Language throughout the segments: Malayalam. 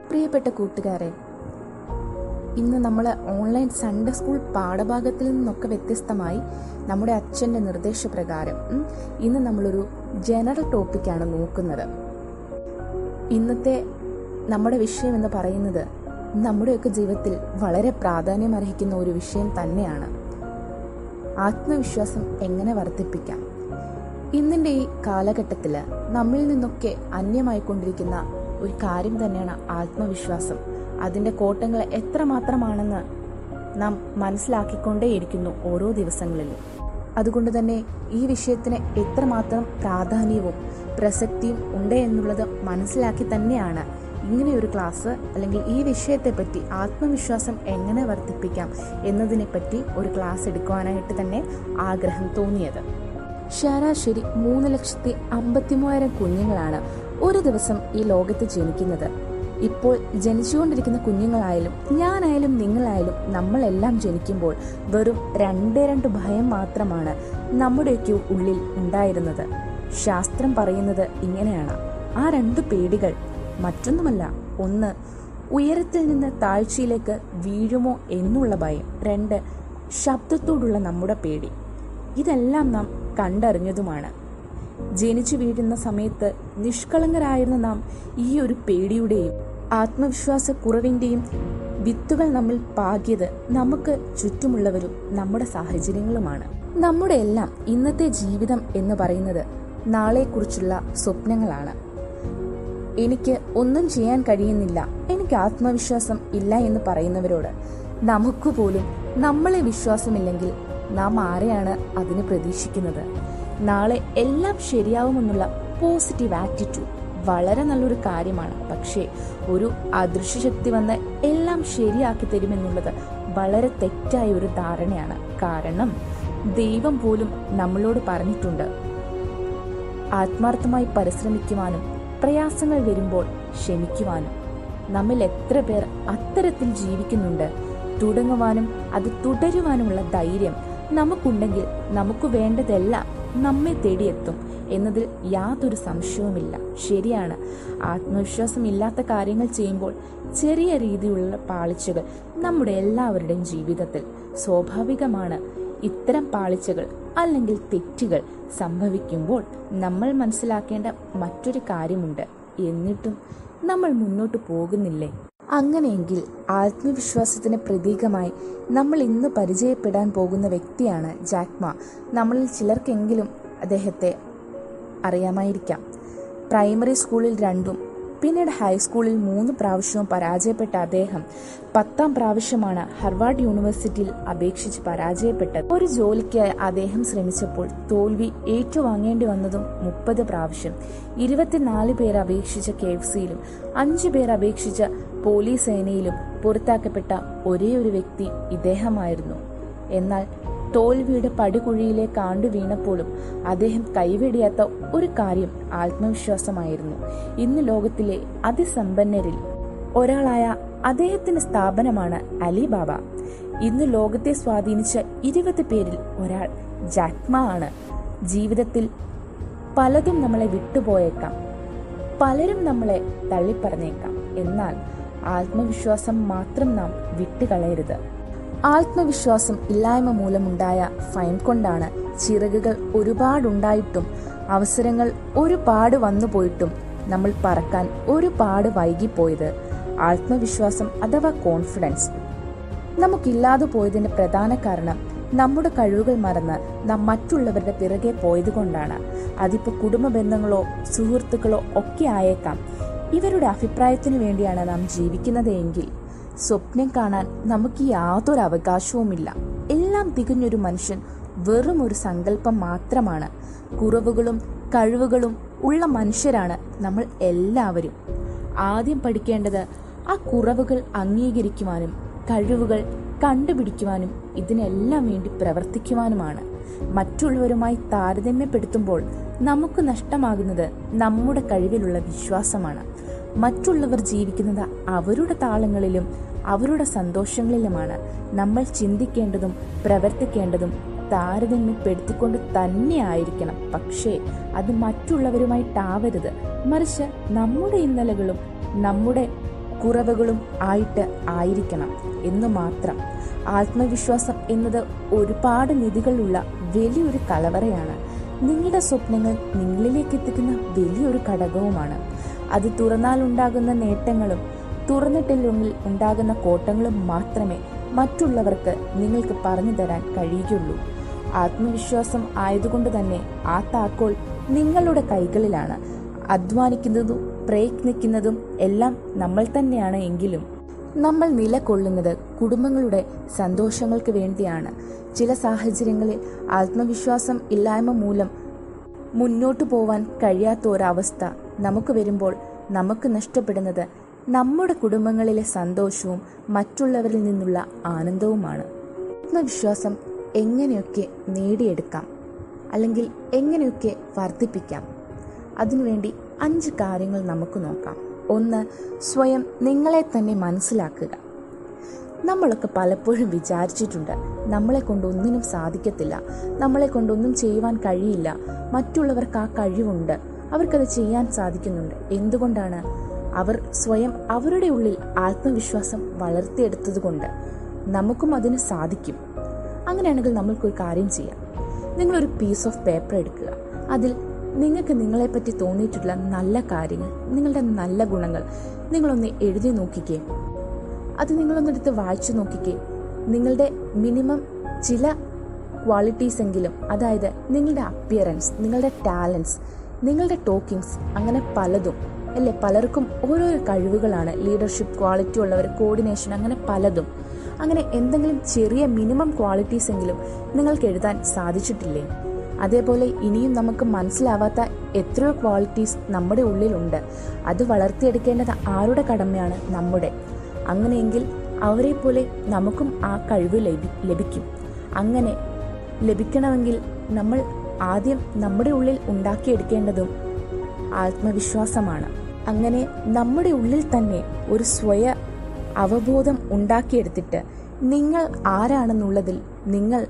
പ്രിയപ്പെട്ട കൂട്ടുകാരെ ഇന്ന് നമ്മൾ ഓൺലൈൻ സൺഡേ സ്കൂൾ പാഠഭാഗത്തിൽ നിന്നൊക്കെ വ്യത്യസ്തമായി നമ്മുടെ അച്ഛൻ്റെ നിർദ്ദേശപ്രകാരം ഉം, ഇന്ന് നമ്മളൊരു ജനറൽ ടോപ്പിക്കാണ് നോക്കുന്നത് ഇന്നത്തെ നമ്മുടെ വിഷയം എന്ന് പറയുന്നത് നമ്മുടെയൊക്കെ ജീവിതത്തിൽ വളരെ പ്രാധാന്യം അർഹിക്കുന്ന ഒരു വിഷയം തന്നെയാണ് ആത്മവിശ്വാസം എങ്ങനെ വർദ്ധിപ്പിക്കാം ഇന്നിൻ്റെ ഈ കാലഘട്ടത്തിൽ നമ്മിൽ നിന്നൊക്കെ അന്യമായിക്കൊണ്ടിരിക്കുന്ന ഒരു കാര്യം തന്നെയാണ് ആത്മവിശ്വാസം അതിൻ്റെ കോട്ടങ്ങൾ എത്രമാത്രമാണെന്ന് നാം മനസ്സിലാക്കിക്കൊണ്ടേയിരിക്കുന്നു ഓരോ ദിവസങ്ങളിലും അതുകൊണ്ട് തന്നെ ഈ വിഷയത്തിന് എത്രമാത്രം പ്രാധാന്യവും പ്രസക്തിയും ഉണ്ട് എന്നുള്ളത് മനസ്സിലാക്കി തന്നെയാണ് ഇങ്ങനെയൊരു ക്ലാസ് അല്ലെങ്കിൽ ഈ വിഷയത്തെപ്പറ്റി ആത്മവിശ്വാസം എങ്ങനെ വർദ്ധിപ്പിക്കാം എന്നതിനെപ്പറ്റി ഒരു ക്ലാസ് എടുക്കുവാനായിട്ട് തന്നെ ആഗ്രഹം തോന്നിയത് ശരാശരി മൂന്ന് ലക്ഷത്തി അമ്പത്തി മൂവായിരം കുഞ്ഞുങ്ങളാണ് ഒരു ദിവസം ഈ ലോകത്ത് ജനിക്കുന്നത് ഇപ്പോൾ ജനിച്ചുകൊണ്ടിരിക്കുന്ന കുഞ്ഞുങ്ങളായാലും ഞാനായാലും നിങ്ങളായാലും നമ്മളെല്ലാം ജനിക്കുമ്പോൾ വെറും രണ്ടേ രണ്ട് ഭയം മാത്രമാണ് നമ്മുടെയൊക്കെ ഉള്ളിൽ ഉണ്ടായിരുന്നത് ശാസ്ത്രം പറയുന്നത് ഇങ്ങനെയാണ് ആ രണ്ട് പേടികൾ മറ്റൊന്നുമല്ല ഒന്ന് ഉയരത്തിൽ നിന്ന് താഴ്ചയിലേക്ക് വീഴുമോ എന്നുള്ള ഭയം രണ്ട് ശബ്ദത്തോടുള്ള നമ്മുടെ പേടി ഇതെല്ലാം നാം കണ്ടറിഞ്ഞതുമാണ് ജനിച്ചു വീഴുന്ന സമയത്ത് നിഷ്കളങ്കരായിരുന്ന നാം ഈ ഒരു പേടിയുടെയും ആത്മവിശ്വാസ കുറവിൻ്റെയും വിത്തുകൾ നമ്മിൽ പാകിയത് നമുക്ക് ചുറ്റുമുള്ളവരും നമ്മുടെ സാഹചര്യങ്ങളുമാണ് നമ്മുടെ എല്ലാം ഇന്നത്തെ ജീവിതം എന്ന് പറയുന്നത് നാളെക്കുറിച്ചുള്ള സ്വപ്നങ്ങളാണ് എനിക്ക് ഒന്നും ചെയ്യാൻ കഴിയുന്നില്ല എനിക്ക് ആത്മവിശ്വാസം ഇല്ല എന്ന് പറയുന്നവരോട് നമുക്ക് പോലും നമ്മളെ വിശ്വാസമില്ലെങ്കിൽ നാം ആരെയാണ് അതിന് പ്രതീക്ഷിക്കുന്നത് നാളെ എല്ലാം ശരിയാവുമെന്നുള്ള പോസിറ്റീവ് ആറ്റിറ്റ്യൂഡ് വളരെ നല്ലൊരു കാര്യമാണ് പക്ഷേ ഒരു അദൃശ്യശക്തി വന്ന് എല്ലാം ശരിയാക്കി തരുമെന്നുള്ളത് വളരെ തെറ്റായ ഒരു ധാരണയാണ് കാരണം ദൈവം പോലും നമ്മളോട് പറഞ്ഞിട്ടുണ്ട് ആത്മാർത്ഥമായി പരിശ്രമിക്കുവാനും പ്രയാസങ്ങൾ വരുമ്പോൾ ക്ഷമിക്കുവാനും നമ്മിൽ എത്ര പേർ അത്തരത്തിൽ ജീവിക്കുന്നുണ്ട് തുടങ്ങുവാനും അത് തുടരുവാനുമുള്ള ധൈര്യം നമുക്കുണ്ടെങ്കിൽ നമുക്ക് വേണ്ടതെല്ലാം നമ്മെ തേടിയെത്തും എന്നതിൽ യാതൊരു സംശയവുമില്ല ശരിയാണ് ആത്മവിശ്വാസം ഇല്ലാത്ത കാര്യങ്ങൾ ചെയ്യുമ്പോൾ ചെറിയ രീതിയിലുള്ള പാളിച്ചകൾ നമ്മുടെ എല്ലാവരുടെയും ജീവിതത്തിൽ സ്വാഭാവികമാണ് ഇത്തരം പാളിച്ചകൾ അല്ലെങ്കിൽ തെറ്റുകൾ സംഭവിക്കുമ്പോൾ നമ്മൾ മനസ്സിലാക്കേണ്ട മറ്റൊരു കാര്യമുണ്ട് എന്നിട്ടും നമ്മൾ മുന്നോട്ട് പോകുന്നില്ലേ അങ്ങനെയെങ്കിൽ ആത്മവിശ്വാസത്തിന് പ്രതീകമായി നമ്മൾ ഇന്ന് പരിചയപ്പെടാൻ പോകുന്ന വ്യക്തിയാണ് ജാക്മ നമ്മളിൽ ചിലർക്കെങ്കിലും അദ്ദേഹത്തെ അറിയാമായിരിക്കാം പ്രൈമറി സ്കൂളിൽ രണ്ടും പിന്നീട് ഹൈസ്കൂളിൽ മൂന്ന് പ്രാവശ്യവും പരാജയപ്പെട്ട അദ്ദേഹം പത്താം പ്രാവശ്യമാണ് ഹർവാർഡ് യൂണിവേഴ്സിറ്റിയിൽ അപേക്ഷിച്ച് പരാജയപ്പെട്ടത് ഒരു ജോലിക്ക് അദ്ദേഹം ശ്രമിച്ചപ്പോൾ തോൽവി ഏറ്റുവാങ്ങേണ്ടി വന്നതും മുപ്പത് പ്രാവശ്യം ഇരുപത്തിനാല് പേർ അപേക്ഷിച്ച കെ എഫ് സിയിലും അഞ്ചു പേർ അപേക്ഷിച്ച പോലീസ് സേനയിലും പുറത്താക്കപ്പെട്ട ഒരേ ഒരു വ്യക്തി ഇദ്ദേഹമായിരുന്നു എന്നാൽ തോൽവിയുടെ പടുകുഴിയിലേക്ക് ആണ്ടു വീണപ്പോഴും അദ്ദേഹം കൈവെടിയാത്ത ഒരു കാര്യം ആത്മവിശ്വാസമായിരുന്നു ഇന്ന് ലോകത്തിലെ അതിസമ്പന്നരിൽ ഒരാളായ അദ്ദേഹത്തിന്റെ സ്ഥാപനമാണ് അലിബാബ ഇന്ന് ലോകത്തെ സ്വാധീനിച്ച ഇരുപത് പേരിൽ ഒരാൾ ജാക്മ ആണ് ജീവിതത്തിൽ പലതും നമ്മളെ വിട്ടുപോയേക്കാം പലരും നമ്മളെ തള്ളിപ്പറഞ്ഞേക്കാം എന്നാൽ ആത്മവിശ്വാസം മാത്രം നാം വിട്ടുകളയരുത് ആത്മവിശ്വാസം ഇല്ലായ്മ മൂലമുണ്ടായ ഭയം കൊണ്ടാണ് ചിറകുകൾ ഒരുപാടുണ്ടായിട്ടും അവസരങ്ങൾ ഒരുപാട് വന്നു പോയിട്ടും നമ്മൾ പറക്കാൻ ഒരുപാട് വൈകിപ്പോയത് ആത്മവിശ്വാസം അഥവാ കോൺഫിഡൻസ് നമുക്കില്ലാതെ പോയതിന്റെ പ്രധാന കാരണം നമ്മുടെ കഴിവുകൾ മറന്ന് നാം മറ്റുള്ളവരുടെ പിറകെ പോയത് കൊണ്ടാണ് അതിപ്പോ കുടുംബ ബന്ധങ്ങളോ സുഹൃത്തുക്കളോ ഒക്കെ ആയേക്കാം ഇവരുടെ അഭിപ്രായത്തിനു വേണ്ടിയാണ് നാം ജീവിക്കുന്നത് എങ്കിൽ സ്വപ്നം കാണാൻ നമുക്ക് യാതൊരു അവകാശവുമില്ല എല്ലാം തികഞ്ഞൊരു മനുഷ്യൻ വെറും ഒരു സങ്കല്പം മാത്രമാണ് കുറവുകളും കഴിവുകളും ഉള്ള മനുഷ്യരാണ് നമ്മൾ എല്ലാവരും ആദ്യം പഠിക്കേണ്ടത് ആ കുറവുകൾ അംഗീകരിക്കുവാനും കഴിവുകൾ കണ്ടുപിടിക്കുവാനും ഇതിനെല്ലാം വേണ്ടി പ്രവർത്തിക്കുവാനുമാണ് മറ്റുള്ളവരുമായി താരതമ്യപ്പെടുത്തുമ്പോൾ നമുക്ക് നഷ്ടമാകുന്നത് നമ്മുടെ കഴിവിലുള്ള വിശ്വാസമാണ് മറ്റുള്ളവർ ജീവിക്കുന്നത് അവരുടെ താളങ്ങളിലും അവരുടെ സന്തോഷങ്ങളിലുമാണ് നമ്മൾ ചിന്തിക്കേണ്ടതും പ്രവർത്തിക്കേണ്ടതും താരതമ്യപ്പെടുത്തിക്കൊണ്ട് തന്നെ ആയിരിക്കണം പക്ഷേ അത് മറ്റുള്ളവരുമായിട്ടാവരുത് മറിച്ച് നമ്മുടെ ഇന്നലകളും നമ്മുടെ കുറവുകളും ആയിട്ട് ആയിരിക്കണം എന്ന് മാത്രം ആത്മവിശ്വാസം എന്നത് ഒരുപാട് നിധികളുള്ള വലിയൊരു കലവറയാണ് നിങ്ങളുടെ സ്വപ്നങ്ങൾ നിങ്ങളിലേക്ക് എത്തിക്കുന്ന വലിയൊരു ഘടകവുമാണ് അത് തുറന്നാലുണ്ടാകുന്ന നേട്ടങ്ങളും തുറന്നിട്ടില്ലെങ്കിൽ ഉണ്ടാകുന്ന കോട്ടങ്ങളും മാത്രമേ മറ്റുള്ളവർക്ക് നിങ്ങൾക്ക് പറഞ്ഞു തരാൻ കഴിയുകയുള്ളൂ ആത്മവിശ്വാസം ആയതുകൊണ്ട് തന്നെ ആ താക്കോൽ നിങ്ങളുടെ കൈകളിലാണ് അധ്വാനിക്കുന്നതും പ്രയത്നിക്കുന്നതും എല്ലാം നമ്മൾ തന്നെയാണ് എങ്കിലും നമ്മൾ നിലകൊള്ളുന്നത് കുടുംബങ്ങളുടെ സന്തോഷങ്ങൾക്ക് വേണ്ടിയാണ് ചില സാഹചര്യങ്ങളിൽ ആത്മവിശ്വാസം ഇല്ലായ്മ മൂലം മുന്നോട്ടു പോവാൻ കഴിയാത്ത ഒരവസ്ഥ നമുക്ക് വരുമ്പോൾ നമുക്ക് നഷ്ടപ്പെടുന്നത് നമ്മുടെ കുടുംബങ്ങളിലെ സന്തോഷവും മറ്റുള്ളവരിൽ നിന്നുള്ള ആനന്ദവുമാണ് ആത്മവിശ്വാസം എങ്ങനെയൊക്കെ നേടിയെടുക്കാം അല്ലെങ്കിൽ എങ്ങനെയൊക്കെ വർദ്ധിപ്പിക്കാം അതിനുവേണ്ടി അഞ്ച് കാര്യങ്ങൾ നമുക്ക് നോക്കാം ഒന്ന് സ്വയം നിങ്ങളെ തന്നെ മനസ്സിലാക്കുക നമ്മളൊക്കെ പലപ്പോഴും വിചാരിച്ചിട്ടുണ്ട് നമ്മളെ കൊണ്ട് ഒന്നിനും സാധിക്കത്തില്ല നമ്മളെ കൊണ്ടൊന്നും ചെയ്യുവാൻ കഴിയില്ല മറ്റുള്ളവർക്ക് ആ കഴിവുണ്ട് അവർക്കത് ചെയ്യാൻ സാധിക്കുന്നുണ്ട് എന്തുകൊണ്ടാണ് അവർ സ്വയം അവരുടെ ഉള്ളിൽ ആത്മവിശ്വാസം വളർത്തിയെടുത്തതുകൊണ്ട് നമുക്കും അതിന് സാധിക്കും അങ്ങനെയാണെങ്കിൽ നമ്മൾക്കൊരു കാര്യം ചെയ്യാം നിങ്ങളൊരു പീസ് ഓഫ് പേപ്പർ എടുക്കുക അതിൽ നിങ്ങൾക്ക് നിങ്ങളെപ്പറ്റി തോന്നിയിട്ടുള്ള നല്ല കാര്യങ്ങൾ നിങ്ങളുടെ നല്ല ഗുണങ്ങൾ നിങ്ങളൊന്ന് എഴുതി നോക്കിക്കേ അത് നിങ്ങളൊന്നെടുത്ത് വായിച്ചു നോക്കിക്കേ നിങ്ങളുടെ മിനിമം ചില ക്വാളിറ്റീസ് എങ്കിലും അതായത് നിങ്ങളുടെ അപ്പിയറൻസ് നിങ്ങളുടെ ടാലൻസ് നിങ്ങളുടെ ടോക്കിങ്സ് അങ്ങനെ പലതും അല്ലേ പലർക്കും ഓരോരോ കഴിവുകളാണ് ലീഡർഷിപ്പ് ക്വാളിറ്റി ഉള്ളവർ കോർഡിനേഷൻ അങ്ങനെ പലതും അങ്ങനെ എന്തെങ്കിലും ചെറിയ മിനിമം ക്വാളിറ്റീസ് എങ്കിലും നിങ്ങൾക്ക് എഴുതാൻ സാധിച്ചിട്ടില്ലേ അതേപോലെ ഇനിയും നമുക്ക് മനസ്സിലാവാത്ത എത്രയോ ക്വാളിറ്റീസ് നമ്മുടെ ഉള്ളിലുണ്ട് അത് വളർത്തിയെടുക്കേണ്ടത് ആരുടെ കടമയാണ് നമ്മുടെ അങ്ങനെയെങ്കിൽ അവരെ പോലെ നമുക്കും ആ കഴിവ് ലഭി ലഭിക്കും അങ്ങനെ ലഭിക്കണമെങ്കിൽ നമ്മൾ ആദ്യം നമ്മുടെ ഉള്ളിൽ ഉണ്ടാക്കിയെടുക്കേണ്ടതും ആത്മവിശ്വാസമാണ് അങ്ങനെ നമ്മുടെ ഉള്ളിൽ തന്നെ ഒരു സ്വയ അവബോധം ഉണ്ടാക്കിയെടുത്തിട്ട് നിങ്ങൾ ആരാണെന്നുള്ളതിൽ നിങ്ങൾ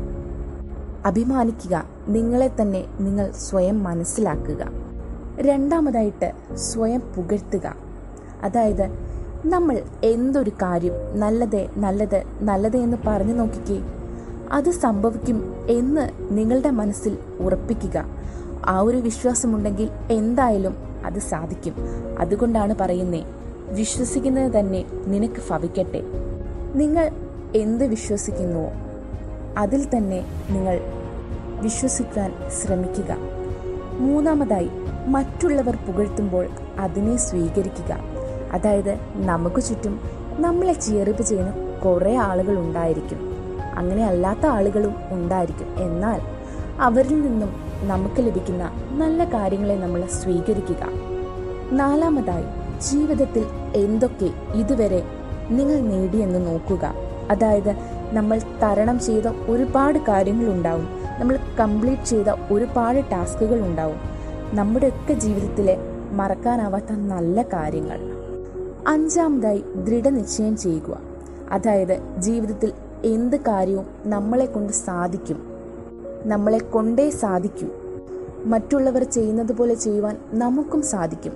അഭിമാനിക്കുക നിങ്ങളെ തന്നെ നിങ്ങൾ സ്വയം മനസ്സിലാക്കുക രണ്ടാമതായിട്ട് സ്വയം പുകഴ്ത്തുക അതായത് നമ്മൾ എന്തൊരു കാര്യം നല്ലത് നല്ലത് നല്ലത് എന്ന് പറഞ്ഞു നോക്കിക്കേ അത് സംഭവിക്കും എന്ന് നിങ്ങളുടെ മനസ്സിൽ ഉറപ്പിക്കുക ആ ഒരു വിശ്വാസമുണ്ടെങ്കിൽ എന്തായാലും അത് സാധിക്കും അതുകൊണ്ടാണ് പറയുന്നേ വിശ്വസിക്കുന്നത് തന്നെ നിനക്ക് ഭവിക്കട്ടെ നിങ്ങൾ എന്ത് വിശ്വസിക്കുന്നുവോ അതിൽ തന്നെ നിങ്ങൾ വിശ്വസിക്കാൻ ശ്രമിക്കുക മൂന്നാമതായി മറ്റുള്ളവർ പുകഴ്ത്തുമ്പോൾ അതിനെ സ്വീകരിക്കുക അതായത് നമുക്ക് ചുറ്റും നമ്മളെ ചിയറിപ്പ് ചെയ്യുന്ന കുറേ ആളുകൾ ഉണ്ടായിരിക്കും അങ്ങനെ അല്ലാത്ത ആളുകളും ഉണ്ടായിരിക്കും എന്നാൽ അവരിൽ നിന്നും നമുക്ക് ലഭിക്കുന്ന നല്ല കാര്യങ്ങളെ നമ്മൾ സ്വീകരിക്കുക നാലാമതായി ജീവിതത്തിൽ എന്തൊക്കെ ഇതുവരെ നിങ്ങൾ നേടിയെന്ന് നോക്കുക അതായത് നമ്മൾ തരണം ചെയ്ത ഒരുപാട് കാര്യങ്ങളുണ്ടാവും നമ്മൾ കംപ്ലീറ്റ് ചെയ്ത ഒരുപാട് ടാസ്കുകൾ ഉണ്ടാവും നമ്മുടെയൊക്കെ ജീവിതത്തിലെ മറക്കാനാവാത്ത നല്ല കാര്യങ്ങൾ അഞ്ചാമതായി ദൃഢനിശ്ചയം ചെയ്യുക അതായത് ജീവിതത്തിൽ എന്ത് കാര്യവും നമ്മളെ കൊണ്ട് സാധിക്കും നമ്മളെ കൊണ്ടേ സാധിക്കൂ മറ്റുള്ളവർ ചെയ്യുന്നത് പോലെ ചെയ്യുവാൻ നമുക്കും സാധിക്കും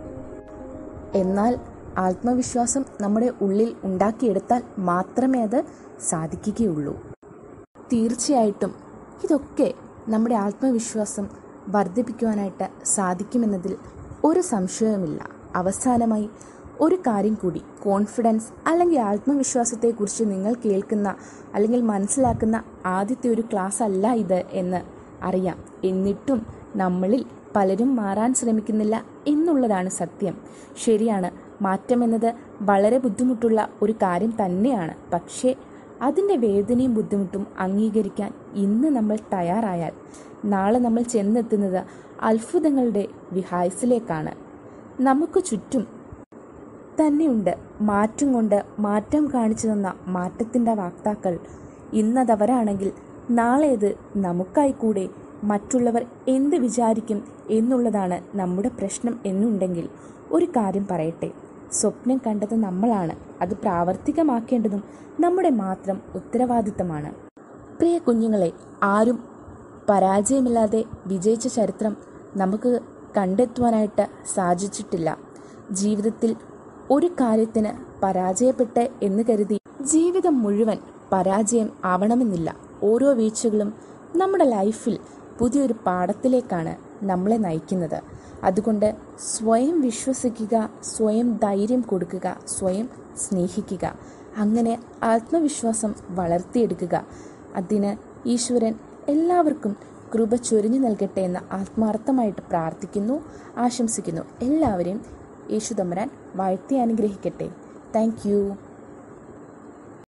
എന്നാൽ ആത്മവിശ്വാസം നമ്മുടെ ഉള്ളിൽ ഉണ്ടാക്കിയെടുത്താൽ മാത്രമേ അത് സാധിക്കുകയുള്ളൂ തീർച്ചയായിട്ടും ഇതൊക്കെ നമ്മുടെ ആത്മവിശ്വാസം വർദ്ധിപ്പിക്കുവാനായിട്ട് സാധിക്കുമെന്നതിൽ ഒരു സംശയവുമില്ല അവസാനമായി ഒരു കാര്യം കൂടി കോൺഫിഡൻസ് അല്ലെങ്കിൽ ആത്മവിശ്വാസത്തെക്കുറിച്ച് നിങ്ങൾ കേൾക്കുന്ന അല്ലെങ്കിൽ മനസ്സിലാക്കുന്ന ആദ്യത്തെ ഒരു ക്ലാസ് അല്ല ഇത് എന്ന് അറിയാം എന്നിട്ടും നമ്മളിൽ പലരും മാറാൻ ശ്രമിക്കുന്നില്ല എന്നുള്ളതാണ് സത്യം ശരിയാണ് മാറ്റം എന്നത് വളരെ ബുദ്ധിമുട്ടുള്ള ഒരു കാര്യം തന്നെയാണ് പക്ഷേ അതിൻ്റെ വേദനയും ബുദ്ധിമുട്ടും അംഗീകരിക്കാൻ ഇന്ന് നമ്മൾ തയ്യാറായാൽ നാളെ നമ്മൾ ചെന്നെത്തുന്നത് അത്ഭുതങ്ങളുടെ വിഹായസിലേക്കാണ് നമുക്ക് ചുറ്റും തന്നെയുണ്ട് മാറ്റം കൊണ്ട് മാറ്റം കാണിച്ചു തന്ന മാറ്റത്തിൻ്റെ വാക്താക്കൾ ഇന്നതവരാണെങ്കിൽ നാളെ അത് നമുക്കായി കൂടെ മറ്റുള്ളവർ എന്ത് വിചാരിക്കും എന്നുള്ളതാണ് നമ്മുടെ പ്രശ്നം എന്നുണ്ടെങ്കിൽ ഒരു കാര്യം പറയട്ടെ സ്വപ്നം കണ്ടത് നമ്മളാണ് അത് പ്രാവർത്തികമാക്കേണ്ടതും നമ്മുടെ മാത്രം ഉത്തരവാദിത്തമാണ് പ്രിയ കുഞ്ഞുങ്ങളെ ആരും പരാജയമില്ലാതെ വിജയിച്ച ചരിത്രം നമുക്ക് കണ്ടെത്തുവാനായിട്ട് സാധിച്ചിട്ടില്ല ജീവിതത്തിൽ ഒരു കാര്യത്തിന് പരാജയപ്പെട്ട് എന്ന് കരുതി ജീവിതം മുഴുവൻ പരാജയം ആവണമെന്നില്ല ഓരോ വീഴ്ചകളും നമ്മുടെ ലൈഫിൽ പുതിയൊരു പാഠത്തിലേക്കാണ് നമ്മളെ നയിക്കുന്നത് അതുകൊണ്ട് സ്വയം വിശ്വസിക്കുക സ്വയം ധൈര്യം കൊടുക്കുക സ്വയം സ്നേഹിക്കുക അങ്ങനെ ആത്മവിശ്വാസം വളർത്തിയെടുക്കുക അതിന് ഈശ്വരൻ എല്ലാവർക്കും കൃപ ചൊരിഞ്ഞു നൽകട്ടെ എന്ന് ആത്മാർത്ഥമായിട്ട് പ്രാർത്ഥിക്കുന്നു ആശംസിക്കുന്നു എല്ലാവരെയും യേശു തമ്പുരാൻ വാഴ്ത്തി അനുഗ്രഹിക്കട്ടെ താങ്ക്